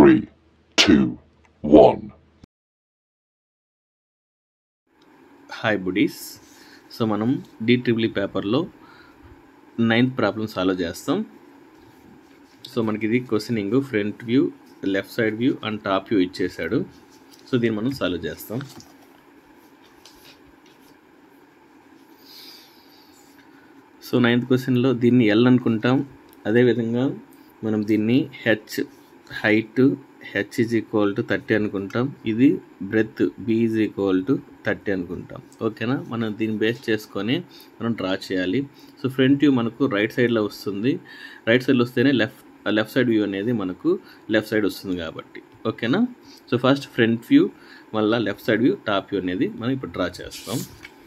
Three, two, one. Hi buddies so మనం D triple పేపర్లో ninth problem solve చేస్తాం సో మనకి ఇది questioning front view left side view and top view ఇచ్చేసాడు సో దీన్ని మనం సాల్వ్ చేస్తాం సో నైన్త్ క్వశ్చన్లో దీన్ని ఎల్ అనుకుంటాం అదేవిధంగా మనం దీన్ని H height H is equal to thirty అనుకుంటాం ఇది breadth B is equal to thirty అనుకుంటాం ఓకేనా మనం దీన్ని బేస్ చేసుకొని మనం డ్రా చేయాలి సో ఫ్రంట్ వ్యూ మనకు రైట్ సైడ్లో వస్తుంది రైట్ సైడ్లో వస్తేనే లెఫ్ట్ లెఫ్ట్ సైడ్ వ్యూ అనేది మనకు లెఫ్ట్ సైడ్ వస్తుంది కాబట్టి ఓకేనా సో ఫస్ట్ ఫ్రంట్ వ్యూ మళ్ళీ left side view top view అనేది మనం ఇప్పుడు డ్రా చేస్తాం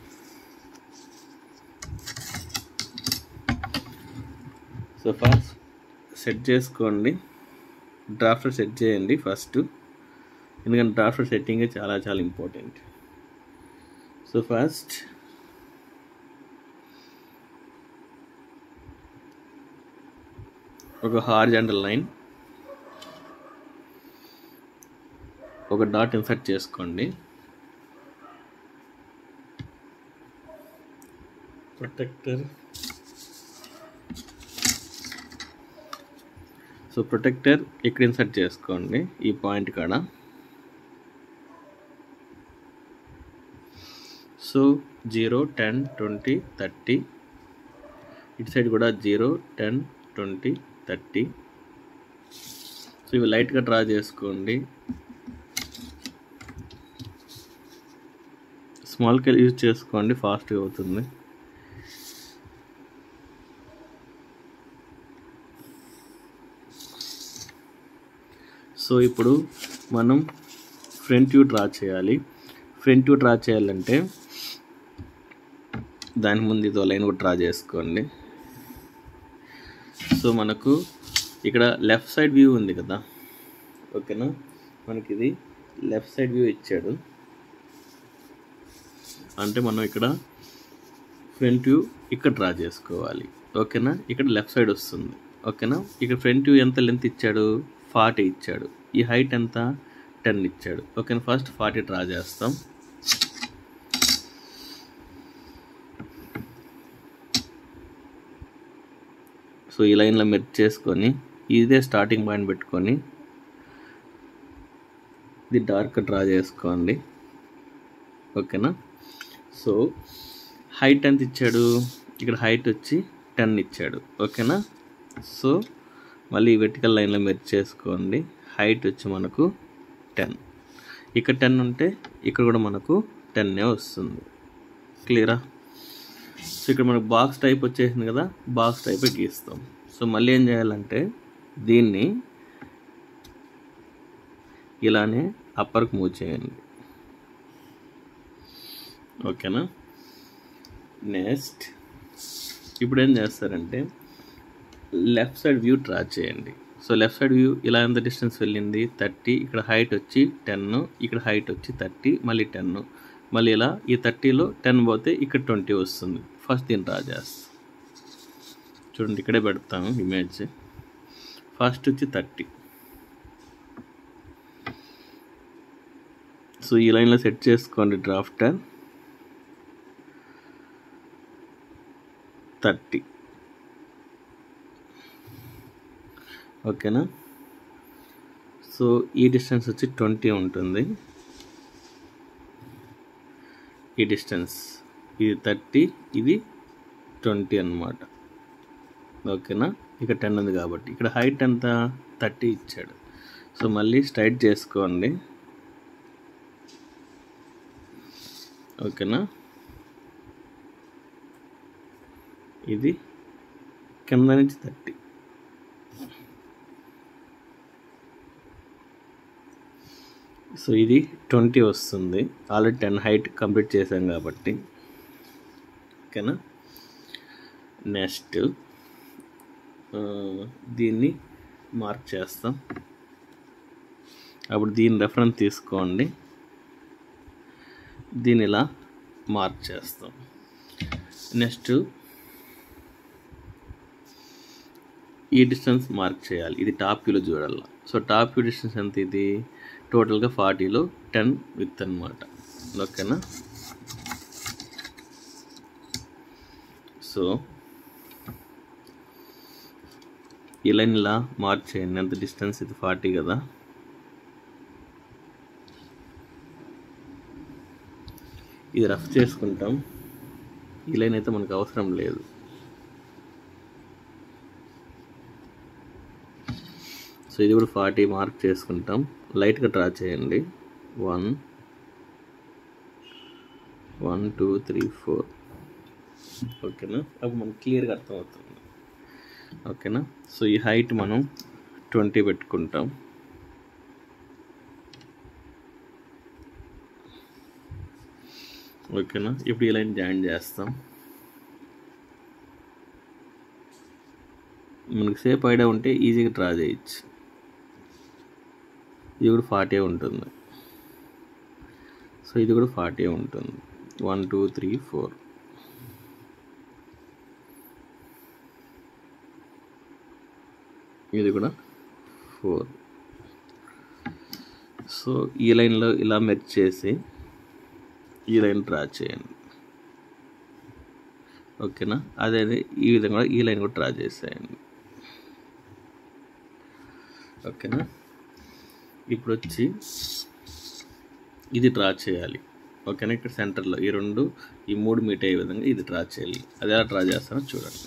సో ఫస్ట్ సెట్ చేసుకోండి డ్రాఫ్టర్ సెట్ చేయండి ఫస్ట్ ఎందుకంటే డ్రాఫ్టర్ సెట్టింగ్ చాలా చాలా ఇంపార్టెంట్ సో ఫస్ట్ ఒక హార్జెంటల్ లైన్ ఒక డాట్ ఇన్సర్ట్ చేసుకోండి ప్రొటెక్టర్ సో ప్రొటెక్టర్ ఇక్కడ ఇన్సర్ట్ చేసుకోండి ఈ పాయింట్ కాడ so zero ten twenty thirty ఇటు సైడ్ కూడా zero ten twenty thirty so ఇవి లైట్గా డ్రా చేసుకోండి స్మాల్ కేర్ యూజ్ చేసుకోండి ఫాస్ట్గా అవుతుంది సో ఇప్పుడు మనం ఫ్రంట్ వ్యూ డ్రా చేయాలి ఫ్రంట్ వ్యూ డ్రా చేయాలంటే దాని ముందు ఇదో లైన్ కూడా డ్రా చేసుకోండి సో మనకు ఇక్కడ లెఫ్ట్ సైడ్ వ్యూ ఉంది కదా ఓకేనా మనకి ఇది లెఫ్ట్ సైడ్ వ్యూ ఇచ్చాడు అంటే మనం ఇక్కడ ఫ్రంట్ వ్యూ ఇక్కడ డ్రా చేసుకోవాలి ఓకేనా ఇక్కడ లెఫ్ట్ సైడ్ వస్తుంది ఓకేనా ఇక్కడ ఫ్రంట్ వ్యూ ఎంత లెంత్ ఇచ్చాడు ఫార్టీ ఇచ్చాడు ఈ హైట్ ఎంత టెన్ ఇచ్చాడు ఓకేనా ఫస్ట్ ఫార్టీ డ్రా చేస్తాం సో ఈ లైన్లో మెర్చ్ చేసుకొని ఇదే స్టార్టింగ్ పాయింట్ పెట్టుకొని ఇది డార్క్ డ్రా చేసుకోండి ఓకేనా సో హైట్ ఎంత ఇచ్చాడు ఇక్కడ హైట్ వచ్చి టెన్ ఇచ్చాడు ఓకేనా సో మళ్ళీ వెర్టికల్ లైన్లో మెర్చ్ చేసుకోండి హైట్ వచ్చి మనకు టెన్ ఇక్కడ టెన్ ఉంటే ఇక్కడ కూడా మనకు టెన్నే వస్తుంది క్లియరా సో ఇక్కడ మనకు బాక్స్ టైప్ వచ్చేసింది కదా బాక్స్ టైప్ గీస్తాం సో మళ్ళీ ఏం చేయాలంటే దీన్ని ఇలానే అప్పర్కి మూవ్ చేయండి ఓకేనా నెక్స్ట్ ఇప్పుడు ఏం చేస్తారంటే లెఫ్ట్ సైడ్ వ్యూ డ్రా చేయండి సో లెఫ్ట్ సైడ్ వ్యూ ఇలా ఎంత డిస్టెన్స్ వెళ్ళింది థర్టీ ఇక్కడ హైట్ వచ్చి టెన్ ఇక్కడ హైట్ వచ్చి థర్టీ మళ్ళీ టెన్ మళ్ళీ ఇలా ఈ థర్టీలో టెన్ పోతే ఇక్కడ ట్వంటీ వస్తుంది ఫస్ట్ దీన్ని డ్రా చేస్తాం చూడండి ఇక్కడే పెడతాము ఇమేజ్ ఫస్ట్ వచ్చి థర్టీ సో ఈ లైన్లో సెట్ చేసుకోండి డ్రాఫ్టర్ థర్టీ ఓకేనా సో ఈ డిస్టెన్స్ వచ్చి ట్వంటీ ఉంటుంది ఈ డిస్టెన్స్ ఇది థర్టీ ఇది ట్వంటీ అనమాట ఓకేనా ఇక్కడ టెన్ ఉంది కాబట్టి ఇక్కడ హైట్ ఎంత థర్టీ ఇచ్చాడు సో మళ్ళీ స్ట్రైట్ చేసుకోండి ఓకేనా ఇది కింద నుంచి థర్టీ సో ఇది ట్వంటీ వస్తుంది ఆల్రెడీ టెన్ హైట్ కంప్లీట్ చేసాం కాబట్టి ఓకేనా నెక్స్ట్ దీన్ని మార్క్ చేస్తాం అప్పుడు దీని రెఫరెన్స్ తీసుకోండి దీని ఇలా మార్క్ చేస్తాం నెక్స్ట్ ఈ డిస్టెన్స్ మార్క్ చేయాలి ఇది టాప్ వ్యూలో చూడాలి సో టాప్ వ్యూ డిస్టెన్స్ ఎంత ఇది టోటల్గా ఫార్టీలో టెన్ విత్ అనమాట ఓకేనా సో ఈ లైన్ ఇలా మార్చేయండి ఎంత డిస్టెన్స్ ఇది ఫార్టీ కదా ఇది రఫ్ చేసుకుంటాం ఈ లైన్ అయితే మనకు అవసరం లేదు సో ఇది కూడా ఫార్టీ మార్క్ చేసుకుంటాం లైట్గా డ్రా చేయండి one one two three four ఓకేనా అప్పుడు మనకు క్లియర్గా అర్థమవుతుంది ఓకేనా సో ఈ హైట్ మనం ట్వంటీ పెట్టుకుంటాం ఓకేనా ఇప్పుడు ఈ లైన్ జాయిన్ చేస్తాం మనకి సేపు ఐడియా ఉంటే ఈజీగా డ్రా చేయొచ్చు ఇది కూడా ఫార్టీ ఉంటుంది సో ఇది కూడా ఫార్టీ ఉంటుంది వన్ టూ త్రీ ఫోర్ ఇది కూడా ఫోర్ సో ఈ లైన్లో ఇలా మెర్చ్ చేసి ఈ లైన్ డ్రా చేయండి ఓకేనా అదే ఈ విధంగా ఈ లైన్ కూడా డ్రా చేసేయండి ఓకేనా ఇప్పుడు వచ్చి ఇది డ్రా చేయాలి ఓకేనా ఇక్కడ సెంటర్లో ఈ రెండు ఈ మూడు మీట్ అయ్యే విధంగా ఇది డ్రా చేయాలి అది ఎలా డ్రా చేస్తానో చూడండి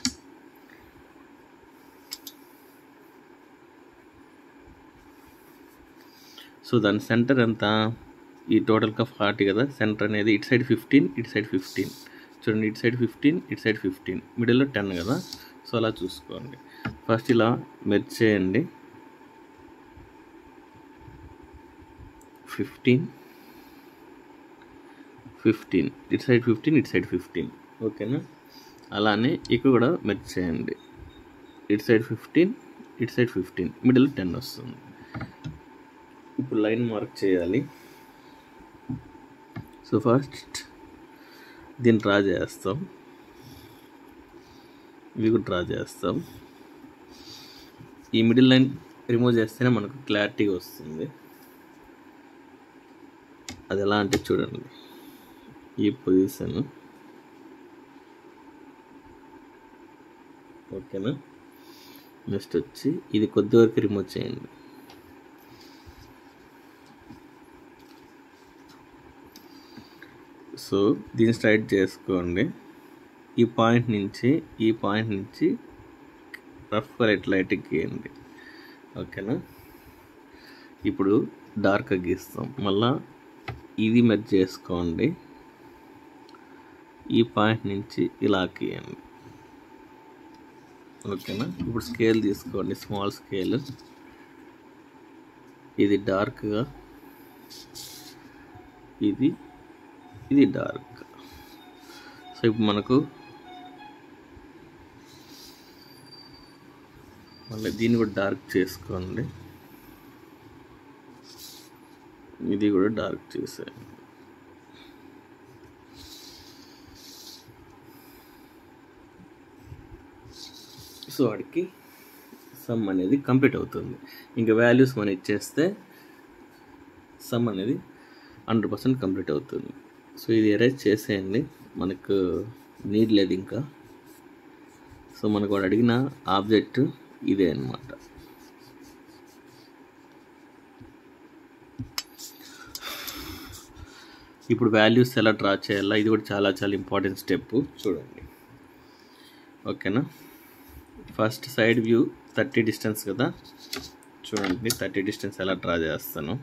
సో దాని సెంటర్ ఎంత ఈ టోటల్గా ఫార్టీ కదా సెంటర్ అనేది ఇటు సైడ్ ఫిఫ్టీన్ ఇటు సైడ్ ఫిఫ్టీన్ చూడండి ఇటు సైడ్ ఫిఫ్టీన్ ఇటు సైడ్ ఫిఫ్టీన్ మిడిల్లో టెన్ కదా సో అలా చూసుకోండి ఫస్ట్ ఇలా మెర్చ్ చేయండి ఫిఫ్టీన్ ఫిఫ్టీన్ ఇటు సైడ్ ఫిఫ్టీన్ ఇటు సైడ్ ఫిఫ్టీన్ ఓకేనా అలానే ఇక్కడ కూడా మెర్చ్ చేయండి ఇటు సైడ్ ఫిఫ్టీన్ ఇటు సైడ్ ఫిఫ్టీన్ మిడిల్ టెన్ వస్తుంది ఇప్పుడు లైన్ మార్క్ చేయాలి సో ఫస్ట్ దీన్ని డ్రా చేస్తాం ఇవి కూడా డ్రా చేస్తాం ఈ మిడిల్ లైన్ రిమూవ్ చేస్తేనే మనకు క్లారిటీగా వస్తుంది అది ఎలా అంటే చూడండి ఈ పొజిషన్ ఓకేనా నెక్స్ట్ వచ్చి ఇది కొద్ది వరకు రిమూవ్ చేయండి సో దీన్ని స్ట్రైట్ చేసుకోండి ఈ పాయింట్ నుంచి ఈ పాయింట్ నుంచి రఫ్ లైట్ లైట్ గీయండి ఓకేనా ఇప్పుడు డార్క్ గీస్తాం మళ్ళా ఇది మెర్జ్ చేసుకోండి ఈ పాయింట్ నుంచి ఇలా గీయండి ఓకేనా ఇప్పుడు స్కేల్ తీసుకోండి స్మాల్ స్కేల్ ఇది డార్క్గా ఇది ఇది డార్క్ సో ఇప్పుడు మనకు మళ్ళీ దీన్ని కూడా డార్క్ చేసుకోండి ఇది కూడా డార్క్ చేసేయండి సో వాడికి సమ్ అనేది కంప్లీట్ అవుతుంది ఇంకా వాల్యూస్ మనం ఇచ్చేస్తే సమ్ అనేది హండ్రెడ్ పర్సెంట్ కంప్లీట్ అవుతుంది సో ఇది ఎరేజ్ చేసేయండి మనకు నీడ్ లేదు ఇంకా సో మనకు వాడు అడిగిన ఆబ్జెక్ట్ ఇదే అనమాట ఇప్పుడు వాల్యూస్ ఎలా డ్రా చేయాలా ఇది కూడా చాలా చాలా ఇంపార్టెంట్ స్టెప్ చూడండి ఓకేనా first side view thirty distance కదా చూడండి థర్టీ డిస్టెన్స్ ఎలా డ్రా చేస్తాను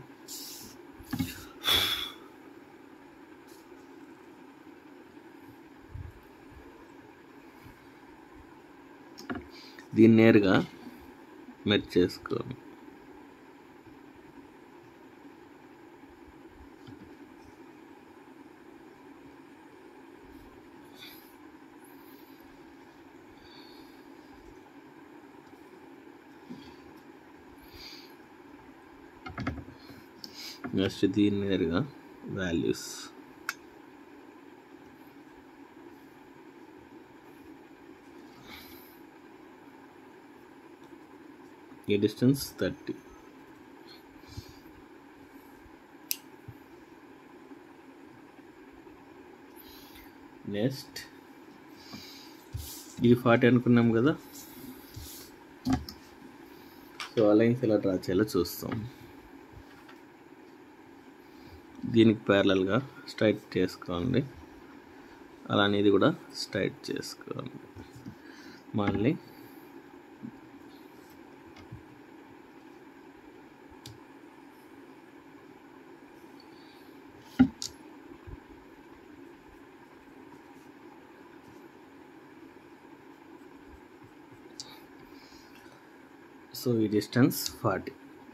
దీన్ని నేరుగా మెర్చ్ చేసుకోండి నెక్స్ట్ దీని నేరుగా వాల్యూస్ ఈ డిస్టెన్స్ థర్టీ నెక్స్ట్ ఇది ఫార్టీ అనుకున్నాం కదా సో ఆ లైన్స్ ఎలా డ్రా చేయాలో చూస్తాం దీనికి ప్యారలల్గా స్ట్రైట్ చేసుకోండి అలానే ఇది కూడా స్ట్రైట్ చేసుకోండి మళ్ళీ సో ఈ డిస్టెన్స్ ఫార్టీ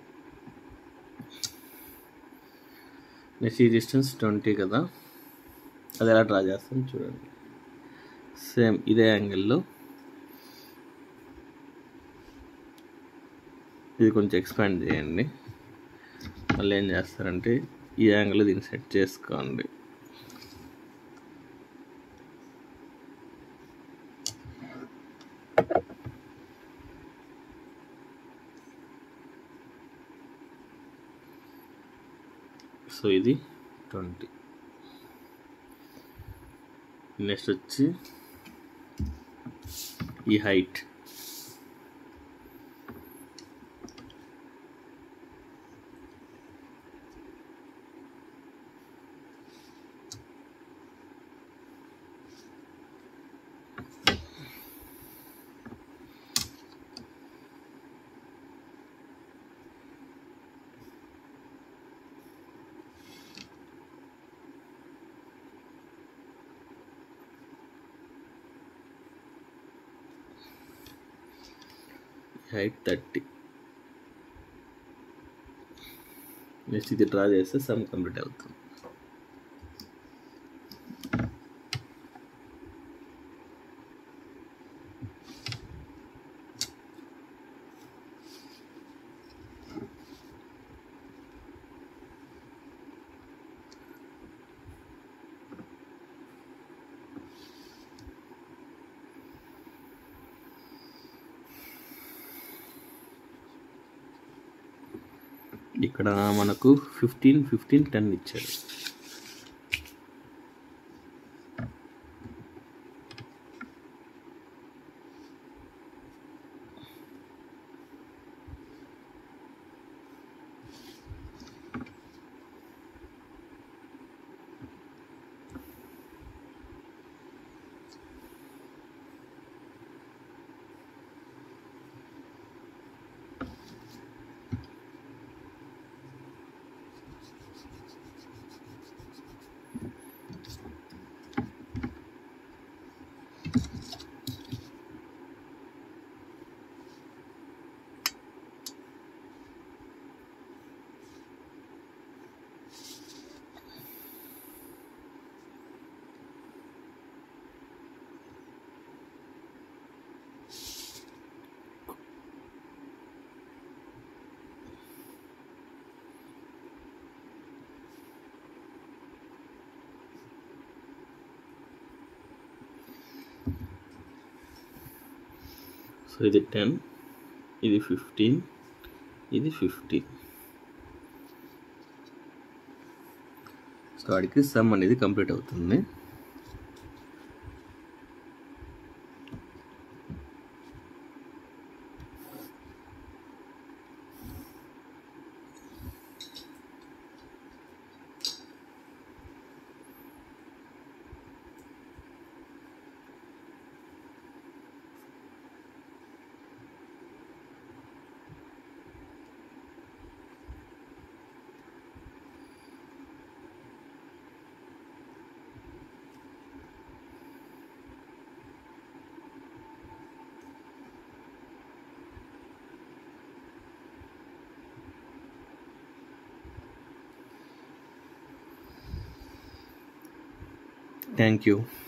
నెక్స్ట్ ఈ డిస్టెన్స్ ట్వంటీ కదా అది ఎలా డ్రా చేస్తాం చూడండి సేమ్ ఇదే యాంగిల్లో ఇది కొంచెం ఎక్స్పాండ్ చేయండి మళ్ళీ ఏం చేస్తారంటే ఈ యాంగిల్ దీన్ని సెట్ చేసుకోండి సో ఇది ట్వంటీ నెక్స్ట్ వచ్చి ఈ హైట్ హైట్ థర్టీ నెక్స్ట్ ఇది డ్రా చేస్తే సమ్ కంప్లీట్ అవుతుంది ఇక్కడ మనకు ఫిఫ్టీన్ ఫిఫ్టీన్ టెన్ ఇచ్చారు సో ఇది టెన్ ఇది ఫిఫ్టీన్ ఇది ఫిఫ్టీన్ సో వాడికి సమ్ అనేది కంప్లీట్ అవుతుంది థ్యాంక్ యూ